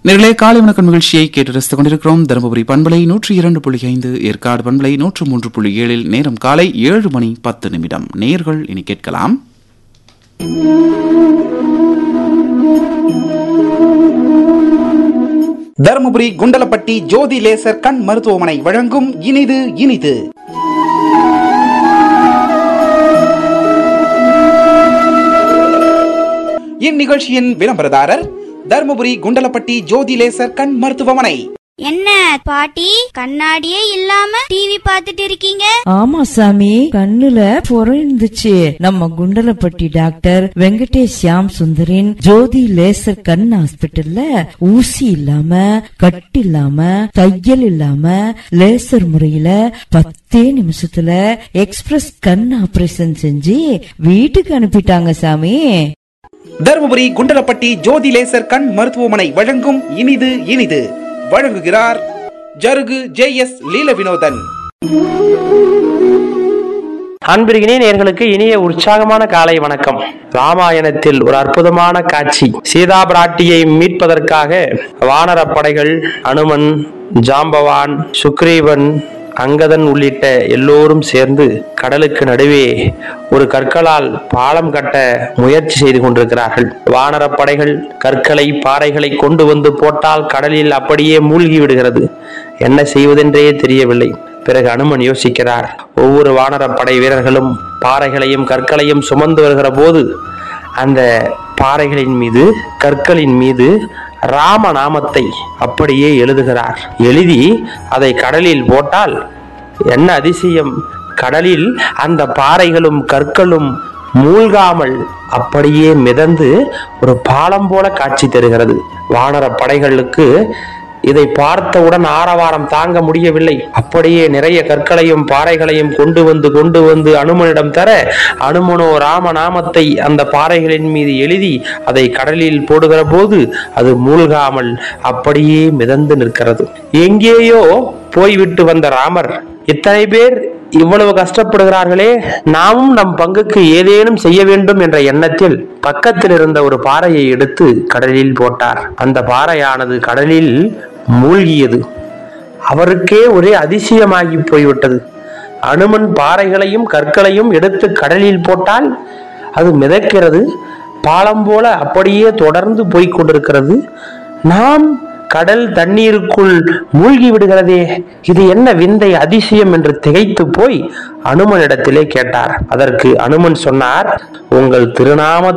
நேர்களே காலை வணக்கம் நிகழ்ச்சியை கேட்டு ரசித்துக் கொண்டிருக்கிறோம் தருமபுரி பண்பலை நூற்றி இரண்டு புள்ளி ஐந்து ஏற்காடு பண்பலை நூற்று மூன்று புள்ளி ஏழில் நேரம் காலை ஏழு மணி பத்து நிமிடம் நேர்கள் இனி கேட்கலாம் தருமபுரி குண்டலப்பட்டி ஜோதி லேசர் கண் மருத்துவமனை வழங்கும் இனிது இனிது இந்நிகழ்ச்சியின் விளம்பரதாரர் தருமபுரி குண்டலப்பட்டி ஜோதி லேசர் கண் மருத்துவமனை என்ன பாட்டி கண்ணாடியே இல்லாம டிவி பார்த்துட்டு இருக்கீங்க ஆமா சாமி கண்ணுல புறம் இருந்துச்சு நம்ம குண்டலப்பட்டி டாக்டர் வெங்கடேஷ் சியாம் சுந்தரின் ஜோதி லேசர் கண் ஹாஸ்பிடல்ல ஊசி இல்லாம கட்டு இல்லாம தையல் இல்லாம லேசர் முறையில பத்தே நிமிஷத்துல எக்ஸ்பிரஸ் கண் ஆபரேஷன் செஞ்சு வீட்டுக்கு அனுப்பிட்டாங்க சாமி தருமபுரி குண்டலப்பட்டி ஜோதி லேசர் கண் மருத்துவமனை வழங்கும் இனிது இனிது வழங்குகிறார் ஜருகு ஜே எஸ் லீல வினோதன் அன்பிற்கினே நேர்களுக்கு இனிய உற்சாகமான காலை வணக்கம் ராமாயணத்தில் ஒரு அற்புதமான காட்சி சீதா பிராட்டியை மீட்பதற்காக வானரப் படைகள் அனுமன் ஜாம்பவான் சுக்ரீவன் அங்கதன் உள்ளிட்ட எல்லோரும் சேர்ந்து கடலுக்கு நடுவே ஒரு கற்களால் பாலம் கட்ட முயற்சி செய்து கொண்டிருக்கிறார்கள் வானரப் படைகள் கற்களை பாறைகளை கொண்டு வந்து போட்டால் கடலில் அப்படியே மூழ்கி விடுகிறது என்ன செய்வதென்றே தெரியவில்லை பிறகு அனுமன் யோசிக்கிறார் ஒவ்வொரு வானரப் படை வீரர்களும் பாறைகளையும் கற்களையும் சுமந்து வருகிற போது அந்த பாறைகளின் மீது கற்களின் மீது ராம நாமத்தை அப்படியே எழுதுகிறார் எழுதி அதை கடலில் போட்டால் என்ன அதிசயம் கடலில் அந்த பாறைகளும் கற்களும் மூழ்காமல் அப்படியே மிதந்து ஒரு பாலம் போல காட்சி தருகிறது வானர படைகளுக்கு இதை பார்த்தவுடன் ஆரவாரம் தாங்க முடியவில்லை அப்படியே நிறைய கற்களையும் பாறைகளையும் கொண்டு வந்து கொண்டு வந்து அனுமனிடம் தர அனுமனோ ராமநாமத்தை அந்த பாறைகளின் மீது எழுதி அதை கடலில் போடுகிற போது அது மூழ்காமல் அப்படியே மிதந்து நிற்கிறது எங்கேயோ போய்விட்டு வந்த ராமர் இத்தனை பேர் இவ்வளவு கஷ்டப்படுகிறார்களே நாமும் நம் பங்குக்கு ஏதேனும் செய்ய வேண்டும் என்ற எண்ணத்தில் பக்கத்தில் இருந்த ஒரு பாறையை எடுத்து கடலில் போட்டார் அந்த பாறையானது கடலில் மூழ்கியது அவருக்கே ஒரே அதிசயமாகி போய்விட்டது அனுமன் பாறைகளையும் கற்களையும் எடுத்து கடலில் போட்டால் அது மிதக்கிறது பாலம் போல அப்படியே தொடர்ந்து போய்க் கொண்டிருக்கிறது நாம் கடல் தண்ணீருக்குள் மூழ்கி விடுகிறதே இது என்ன விந்தை அதிசயம் என்று திகைத்து போய் அனுமனிடத்திலே கேட்டார் அதற்கு அனுமன் சொன்னார் உங்கள் திருநாம